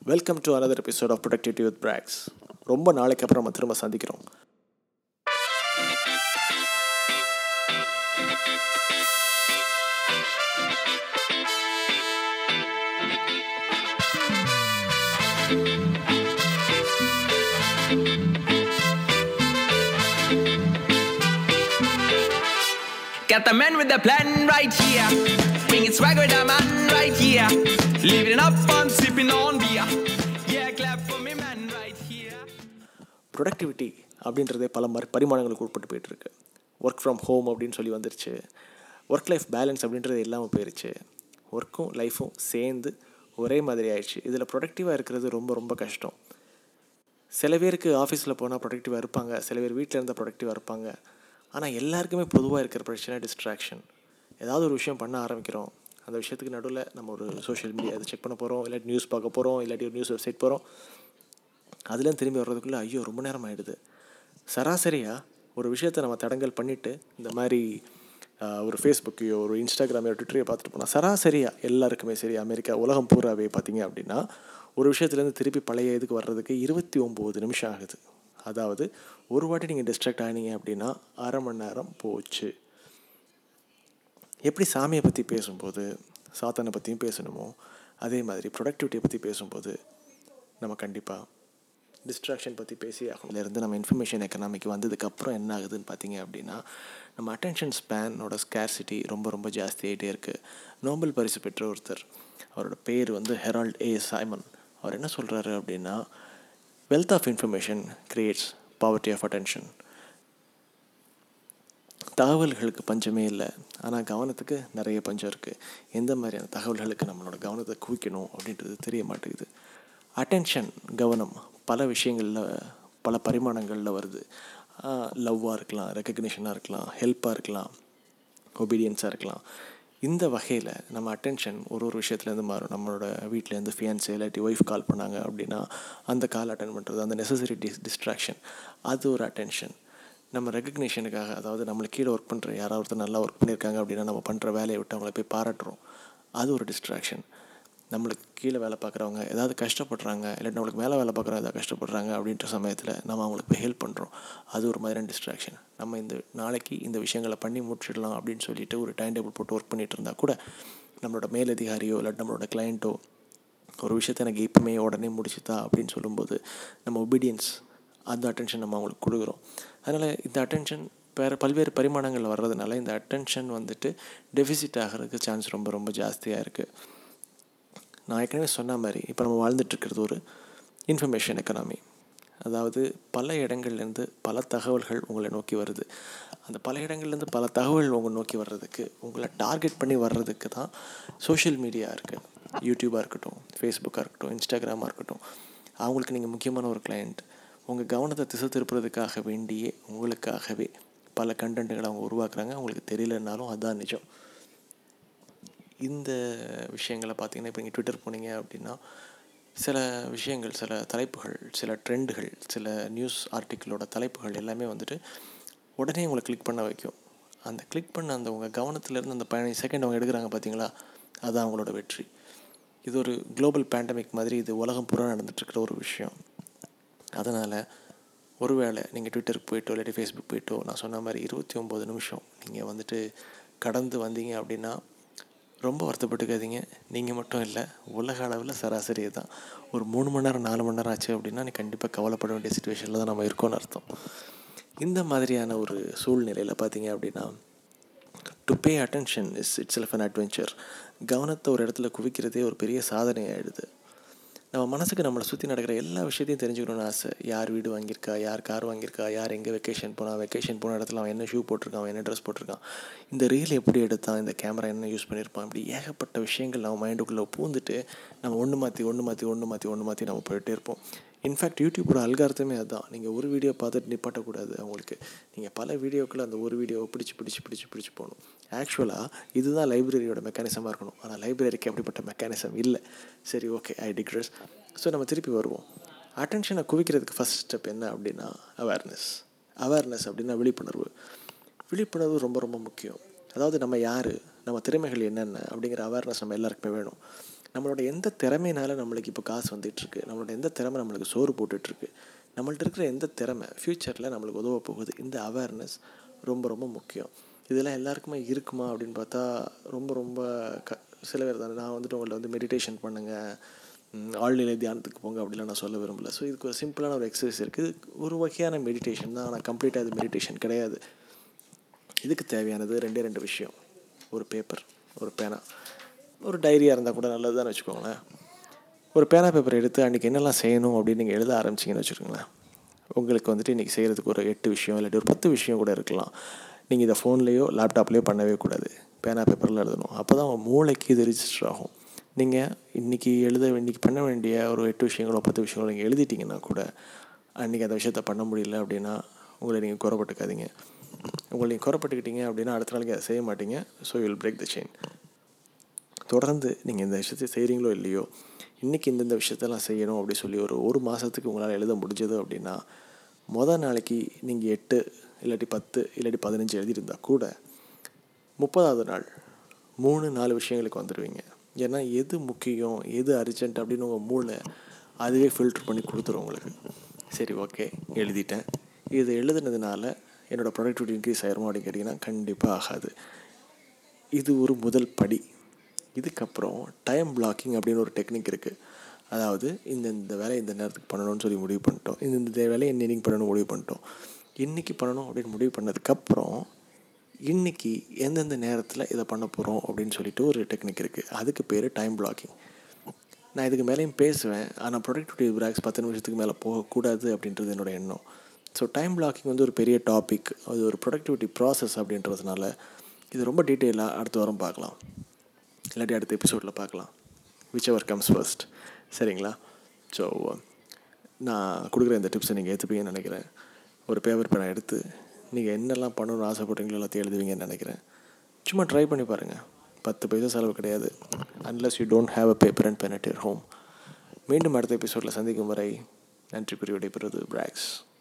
Welcome to another episode of productivity with Prax ரொம்ப நாளைக்கு அப்புறம் நம்ம திரும்ப சந்திக்கிறோம் Got the man with the plan right here. Bringing swag with the man right here. Living it up and sipping on beer. Yeah, clap for me, man, right here. Productivity அப்படின்றதே பல மறு பரிமாணங்களுக்கு உட்பட்டு போயிட்டுருக்கு ஒர்க் ஃப்ரம் ஹோம் அப்படின்னு சொல்லி வந்துருச்சு work life balance அப்படின்றது இல்லாமல் போயிருச்சு ஒர்க்கும் லைஃப்பும் சேர்ந்து ஒரே மாதிரி ஆயிடுச்சு இதில் ப்ரொடக்டிவாக இருக்கிறது ரொம்ப ரொம்ப கஷ்டம் சில பேருக்கு ஆஃபீஸில் போனால் ப்ரொடக்டிவாக இருப்பாங்க சில பேர் வீட்டில் இருந்தால் ப்ரொடக்டிவாக இருப்பாங்க ஆனால் எல்லாருக்குமே பொதுவாக இருக்கிற பிரச்சனை டிஸ்ட்ராக்ஷன் ஏதாவது ஒரு விஷயம் பண்ண ஆரம்பிக்கிறோம் அந்த விஷயத்துக்கு நடுவில் நம்ம ஒரு சோஷியல் மீடியா அதை செக் பண்ண போகிறோம் இல்லாட்டி நியூஸ் பார்க்க போகிறோம் இல்லாட்டி ஒரு நியூஸ் வெப்சைட் போகிறோம் அதுலேயும் திரும்பி வர்றதுக்குள்ளே ஐயோ ரொம்ப நேரம் ஆகிடுது சராசரியாக ஒரு விஷயத்தை நம்ம தடங்கல் பண்ணிவிட்டு இந்த மாதிரி ஆஹ், ஒரு ஃபேஸ்புக்கையோ ஒரு இன்ஸ்டாகிராமையோ ட்விட்டரையோ பார்த்துட்டு போனால் சராசரியாக எல்லாருக்குமே சரி அமெரிக்கா உலகம் பூராவே பார்த்தீங்க அப்படின்னா ஒரு விஷயத்துலேருந்து திருப்பி பழைய இதுக்கு வர்றதுக்கு இருபத்தி ஒம்பது நிமிஷம் ஆகுது அதாவது ஒரு வாட்டி நீங்கள் டிஸ்ட்ராக்ட் ஆனீங்க அப்படின்னா அரை மணி நேரம் போச்சு எப்படி சாமியை பற்றி பேசும்போது சாத்தானை பற்றியும் பேசணுமோ அதே மாதிரி ப்ரொடக்டிவிட்டியை பற்றி பேசும்போது நம்ம கண்டிப்பாக டிஸ்ட்ராக்ஷன் பற்றி பேசி ஆகணும் இருந்து நம்ம இன்ஃபர்மேஷன் எக்கனாமிக்கு வந்ததுக்கப்புறம் என்ன ஆகுதுன்னு பார்த்தீங்க அப்படின்னா நம்ம அட்டென்ஷன் ஸ்பேனோட ஸ்கேர்சிட்டி ரொம்ப ரொம்ப ஜாஸ்தியாகிட்டே இருக்குது நோபல் பரிசு பெற்ற ஒருத்தர் அவரோட பேர் வந்து ஹெரால்ட் ஏ சைமன் அவர் என்ன சொல்கிறாரு அப்படின்னா wealth of information creates poverty of attention தகவல்களுக்கு பஞ்சமே இல்லை ஆனால் கவனத்துக்கு நிறைய பஞ்சம் இருக்குது எந்த மாதிரியான தகவல்களுக்கு நம்மளோட கவனத்தை குவிக்கணும் அப்படின்றது தெரிய மாட்டேங்குது அட்டென்ஷன் கவனம் பல விஷயங்களில் பல பரிமாணங்களில் வருது லவ்வாக இருக்கலாம் ரெக்கக்னிஷனாக இருக்கலாம் ஹெல்ப்பாக இருக்கலாம் ஒபீடியன்ஸாக இருக்கலாம் இந்த வகையில் நம்ம அட்டென்ஷன் ஒரு ஒரு விஷயத்துலேருந்து மாறும் நம்மளோட வீட்டிலேருந்து ஃபியான்ஸே இல்லாட்டி ஒய்ஃப் கால் பண்ணாங்க அப்படின்னா அந்த கால் அட்டன் பண்ணுறது அந்த நெசசரி டிஸ் டிஸ்ட்ராக்ஷன் அது ஒரு அட்டென்ஷன் நம்ம ரெக்கக்னிஷனுக்காக அதாவது நம்மளுக்கு கீழே ஒர்க் பண்ணுற யாராவது ஒருத்தர் நல்லா ஒர்க் பண்ணியிருக்காங்க அப்படின்னா நம்ம பண்ணுற வேலையை விட்டு அவங்கள போய் பாராட்டுறோம் அது ஒரு டிஸ்ட்ராக்ஷன் நம்மளுக்கு கீழே வேலை பார்க்குறவங்க ஏதாவது கஷ்டப்படுறாங்க இல்லாட்டி நம்மளுக்கு மேலே வேலை பார்க்குறவங்க ஏதாவது கஷ்டப்படுறாங்க அப்படின்ற சமயத்தில் நம்ம அவங்களுக்கு போய் ஹெல்ப் பண்ணுறோம் அது ஒரு மாதிரியான டிஸ்ட்ராக்ஷன் நம்ம இந்த நாளைக்கு இந்த விஷயங்களை பண்ணி முடிச்சிடலாம் அப்படின்னு சொல்லிட்டு ஒரு டைம் டேபிள் போட்டு ஒர்க் பண்ணிட்டு இருந்தால் கூட நம்மளோட மேலதிகாரியோ இல்லாட்டி நம்மளோட கிளைண்ட்டோ ஒரு விஷயத்தை எனக்கு இப்போமே உடனே முடிச்சுதா அப்படின்னு சொல்லும்போது நம்ம ஒபீடியன்ஸ் அந்த அட்டென்ஷன் நம்ம அவங்களுக்கு கொடுக்குறோம் அதனால் இந்த அட்டென்ஷன் வேறு பல்வேறு பரிமாணங்கள் வர்றதுனால இந்த அட்டென்ஷன் வந்துட்டு டெஃபிசிட் ஆகிறதுக்கு சான்ஸ் ரொம்ப ரொம்ப ஜாஸ்தியாக இருக்குது நான் ஏற்கனவே சொன்ன மாதிரி இப்போ நம்ம வாழ்ந்துட்டு இருக்கிறது ஒரு இன்ஃபர்மேஷன் எக்கனாமி அதாவது பல இடங்கள்லேருந்து பல தகவல்கள் உங்களை நோக்கி வருது அந்த பல இடங்கள்லேருந்து பல தகவல்கள் உங்களை நோக்கி வர்றதுக்கு உங்களை டார்கெட் பண்ணி வர்றதுக்கு தான் சோஷியல் மீடியா இருக்குது யூடியூபாக இருக்கட்டும் ஃபேஸ்புக்காக இருக்கட்டும் இன்ஸ்டாகிராமாக இருக்கட்டும் அவங்களுக்கு நீங்கள் முக்கியமான ஒரு கிளையண்ட் உங்கள் கவனத்தை திசை திருப்புறதுக்காக வேண்டியே உங்களுக்காகவே பல கண்டென்ட்டுகளை அவங்க உருவாக்குறாங்க உங்களுக்கு தெரியலனாலும் அதுதான் நிஜம் இந்த விஷயங்களை பார்த்தீங்கன்னா இப்போ நீங்கள் ட்விட்டர் போனீங்க அப்படின்னா சில விஷயங்கள் சில தலைப்புகள் சில ட்ரெண்டுகள் சில நியூஸ் ஆர்டிக்கிளோட தலைப்புகள் எல்லாமே வந்துட்டு உடனே உங்களை கிளிக் பண்ண வைக்கும் அந்த கிளிக் பண்ண அந்த உங்கள் கவனத்துலேருந்து அந்த பதினஞ்சு செகண்ட் அவங்க எடுக்கிறாங்க பார்த்தீங்களா அதுதான் அவங்களோட வெற்றி இது ஒரு குளோபல் பேண்டமிக் மாதிரி இது உலகம் பூரா நடந்துட்டுருக்கிற ஒரு விஷயம் அதனால் ஒருவேளை நீங்கள் ட்விட்டருக்கு போயிட்டோ இல்லாட்டி ஃபேஸ்புக் போயிட்டோ நான் சொன்ன மாதிரி இருபத்தி ஒம்பது நிமிஷம் நீங்கள் வந்துட்டு கடந்து வந்தீங்க அப்படின்னா ரொம்ப வருத்தப்பட்டுக்காதீங்க நீங்கள் மட்டும் இல்லை உலக அளவில் சராசரி தான் ஒரு மூணு மணி நேரம் நாலு மணி நேரம் ஆச்சு அப்படின்னா நீ கண்டிப்பாக கவலைப்பட வேண்டிய சுச்சுவேஷனில் தான் நம்ம இருக்கோம்னு அர்த்தம் இந்த மாதிரியான ஒரு சூழ்நிலையில் பார்த்தீங்க அப்படின்னா to pay attention is itself an adventure கவனத்தை ஒரு இடத்துல குவிக்கிறதே ஒரு பெரிய சாதனை ஆகிடுது நம்ம மனசுக்கு நம்மளை சுற்றி நடக்கிற எல்லா விஷயத்தையும் தெரிஞ்சுக்கணும்னு ஆசை யார் வீடு வாங்கியிருக்கா யார் கார் வாங்கியிருக்கா யார் எங்கே வெக்கேஷன் போனால் வெக்கேஷன் போன இடத்துல அவன் என்ன ஷூ போட்டிருக்கான் அவன் என்ன ட்ரெஸ் போட்டிருக்கான் இந்த ரீல் எப்படி எடுத்தான் இந்த கேமரா என்ன யூஸ் பண்ணியிருப்பான் இப்படி ஏகப்பட்ட விஷயங்கள் நம்ம மைண்டுக்குள்ளே பூந்துட்டு நம்ம ஒன்று மாற்றி ஒன்று மாற்றி ஒன்று மாற்றி ஒன்று மாற்றி நம்ம போயிட்டே இருப்போம் இன்ஃபேக்ட் யூடியூப்போட அல்காரத்துமே அதுதான் நீங்கள் ஒரு வீடியோ பார்த்துட்டு நிப்பாட்டக்கூடாது அவங்களுக்கு நீங்கள் பல வீடியோக்கள் அந்த ஒரு வீடியோவை பிடிச்சி பிடிச்சி பிடிச்சி பிடிச்சி போகணும் ஆக்சுவலாக இதுதான் லைப்ரரியோட மெக்கானிசமாக இருக்கணும் ஆனால் லைப்ரரிக்கு அப்படிப்பட்ட மெக்கானிசம் இல்லை சரி ஓகே ஐ டிக்ரஸ் ஸோ நம்ம திருப்பி வருவோம் அட்டென்ஷனை குவிக்கிறதுக்கு ஃபஸ்ட் ஸ்டெப் என்ன அப்படின்னா அவேர்னஸ் அவேர்னஸ் அப்படின்னா விழிப்புணர்வு விழிப்புணர்வு ரொம்ப ரொம்ப முக்கியம் அதாவது நம்ம யார் நம்ம திறமைகள் என்னென்ன அப்படிங்கிற அவேர்னஸ் நம்ம எல்லாருக்குமே வேணும் நம்மளோட எந்த திறமையினால நம்மளுக்கு இப்போ காசு வந்துட்டுருக்கு நம்மளோட எந்த திறமை நம்மளுக்கு சோறு போட்டுட்ருக்கு நம்மள்ட்ட இருக்கிற எந்த திறமை ஃப்யூச்சரில் நம்மளுக்கு உதவ போகுது இந்த அவேர்னஸ் ரொம்ப ரொம்ப முக்கியம் இதெல்லாம் எல்லாருக்குமே இருக்குமா அப்படின்னு பார்த்தா ரொம்ப ரொம்ப க சில பேர் தானே நான் வந்துட்டு உங்களை வந்து மெடிடேஷன் பண்ணுங்கள் ஆழ்நிலை தியானத்துக்கு போங்க அப்படிலாம் நான் சொல்ல விரும்பல ஸோ இதுக்கு ஒரு சிம்பிளான ஒரு எக்ஸசைஸ் இருக்குது ஒரு வகையான மெடிடேஷன் தான் ஆனால் கம்ப்ளீட்டாக அது மெடிடேஷன் கிடையாது இதுக்கு தேவையானது ரெண்டே ரெண்டு விஷயம் ஒரு பேப்பர் ஒரு பேனா ஒரு டைரியாக இருந்தால் கூட நல்லது தான் வச்சுக்கோங்களேன் ஒரு பேனா பேப்பர் எடுத்து அன்றைக்கி என்னெல்லாம் செய்யணும் அப்படின்னு நீங்கள் எழுத ஆரம்பிச்சிங்கன்னு வச்சுக்கோங்களேன் உங்களுக்கு வந்துட்டு இன்றைக்கி செய்கிறதுக்கு ஒரு எட்டு விஷயம் இல்லாட்டி ஒரு பத்து விஷயம் கூட இருக்கலாம் நீங்கள் இதை ஃபோன்லேயோ லேப்டாப்லேயோ பண்ணவே கூடாது பேனா பேப்பரில் எழுதணும் அப்போ தான் உங்கள் மூளைக்கு இது ரிஜிஸ்டர் ஆகும் நீங்கள் இன்றைக்கி எழுத இன்றைக்கி பண்ண வேண்டிய ஒரு எட்டு விஷயங்களோ பத்து விஷயங்களோ நீங்கள் எழுதிட்டிங்கன்னா கூட அன்றைக்கி அந்த விஷயத்த பண்ண முடியல அப்படின்னா உங்களை நீங்கள் குறப்பட்டுக்காதீங்க உங்களை நீங்கள் குறப்பட்டுக்கிட்டீங்க அப்படின்னா அடுத்த நாளைக்கு அதை செய்ய மாட்டீங்க so you will break the chain தொடர்ந்து நீங்கள் இந்த விஷயத்தை செய்கிறீங்களோ இல்லையோ இன்றைக்கி இந்தந்த விஷயத்தெல்லாம் செய்யணும் அப்படி சொல்லி ஒரு ஒரு மாதத்துக்கு உங்களால் எழுத முடிஞ்சது அப்படின்னா மொதல் நாளைக்கு நீங்கள் எட்டு இல்லாட்டி பத்து இல்லாட்டி பதினஞ்சு எழுதியிருந்தா கூட முப்பதாவது நாள் மூணு நாலு விஷயங்களுக்கு வந்துடுவீங்க ஏன்னா எது முக்கியம் எது அர்ஜென்ட் அப்படின்னு உங்கள் மூளை அதுவே ஃபில்ட்ரு பண்ணி கொடுத்துரும் உங்களுக்கு சரி ஓகே எழுதிட்டேன் இது எழுதுனதுனால என்னோடய ப்ரொடக்டிவிட்டி இன்க்ரீஸ் ஆயிருமா அப்படின்னு கேட்டிங்கன்னா கண்டிப்பாக ஆகாது இது ஒரு முதல் படி இதுக்கப்புறம் டைம் பிளாக்கிங் அப்படின்னு ஒரு டெக்னிக் இருக்குது அதாவது இந்த இந்த வேலையை இந்த நேரத்துக்கு பண்ணணும்னு சொல்லி முடிவு பண்ணிட்டோம் இந்த இந்த வேலையை இன்னைக்கு பண்ணணும் முடிவு பண்ணிட்டோம் இன்றைக்கி பண்ணணும் அப்படின்னு முடிவு பண்ணதுக்கப்புறம் இன்றைக்கி எந்தெந்த நேரத்தில் இதை பண்ண போகிறோம் அப்படின்னு சொல்லிட்டு ஒரு டெக்னிக் இருக்குது அதுக்கு பேர் டைம் பிளாக்கிங் நான் இதுக்கு மேலேயும் பேசுவேன் ஆனால் ப்ரொடக்டிவிட்டி பிராக்ஸ் பத்து நிமிஷத்துக்கு மேலே போகக்கூடாது அப்படின்றது என்னோடய எண்ணம் ஸோ டைம் பிளாக்கிங் வந்து ஒரு பெரிய டாபிக் அது ஒரு ப்ரொடக்டிவிட்டி ப்ராசஸ் அப்படின்றதுனால இது ரொம்ப டீட்டெயிலாக அடுத்த வாரம் பார்க்கலாம் இல்லாட்டி அடுத்த எபிசோடில் பார்க்கலாம் விச் எவர் கம்ஸ் ஃபர்ஸ்ட் சரிங்களா ஸோ நான் கொடுக்குற இந்த டிப்ஸை நீங்கள் ஏற்றுப்பீங்கன்னு நினைக்கிறேன் ஒரு பேப்பர் பேனை எடுத்து நீங்கள் என்னெல்லாம் பண்ணணும்னு ஆசைப்படுறீங்களோ எல்லாத்தையும் எழுதுவீங்கன்னு நினைக்கிறேன் சும்மா ட்ரை பண்ணி பாருங்கள் பத்து பைசா செலவு கிடையாது unless you don't have a paper and pen at your home மீண்டும் அடுத்த எபிசோடில் சந்திக்கும் வரை நன்றி கூறி விடைபெறுவது பிராக்ஸ்